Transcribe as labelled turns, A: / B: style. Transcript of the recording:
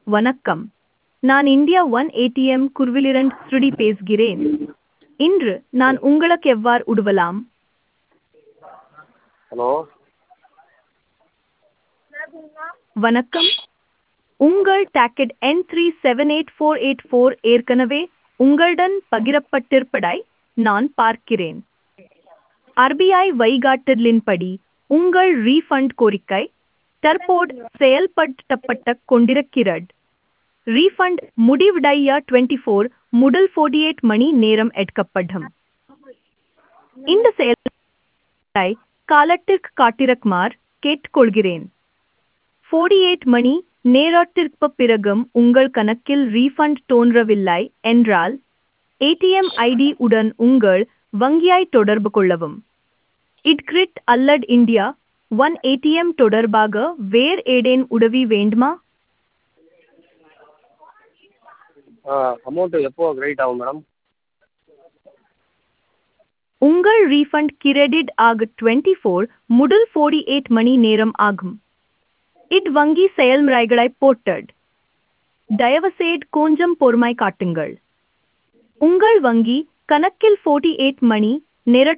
A: வணக்கம் நான் India one ATM குர்விலிரண்ட் ஸ்ருடி பேசுகிறேன் இன்று நான் உங்களுக்கு எவ்வாறு உதவலாம்
B: ஹலோ
A: வணக்கம் உங்கள் docket N three seven eight four eight four ஏற்கனவே உங்களுடன் பகிரப்பட்டிருப்பதை நான் பார்க்கிறேன் ஆர்பிஐ வழிகாட்டுதலின்படி உங்கள் ரீஃபண்ட் கோரிக்கை தற்போது செயல்படுத்தப்பட்ட கொண்டிருக்கிறது ரீஃபண்ட் முடிவடைய டுவெண்ட்டி ஃபோர் முதல் ஃபோர்ட்டி எயிட் மணி நேரம் எடுக்கப்படும் இந்த செயலை காலத்திற்கு காட்டிருக்குமாறு கேட்டுக்கொள்கிறேன் ஃபோர்ட்டி எயிட் மணி நேரத்திற்கு பிறகும் உங்கள் கணக்கில் ரீஃபண்ட் தோன்றவில்லை என்றால் ஏடிஎம் ஐடி உடன் உங்கள் வங்கியை தொடர்பு கொள்ளவும் இட்கிரிட் அல்லது இந்தியா ஒன் ஏடிஎம் தொடர்பாக வேறு ஏதேன் உதவி வேண்டுமா
B: அமௌண்ட்டு எப்போ கிரெடிட் ஆகும் மேடம்
A: உங்கள் ரீஃபண்ட் கிரெடிட் ஆக டுவெண்ட்டி ஃபோர் முதல் ஃபோர்ட்டி எயிட் மணி நேரம் ஆகும் இட் வங்கி செயல்முறைகளை போட்டது தயவுசெய்து கொஞ்சம் பொறுமை காட்டுங்கள் உங்கள் வங்கி கணக்கில் ஃபோர்ட்டி எயிட் மணி நேரத்திற்கு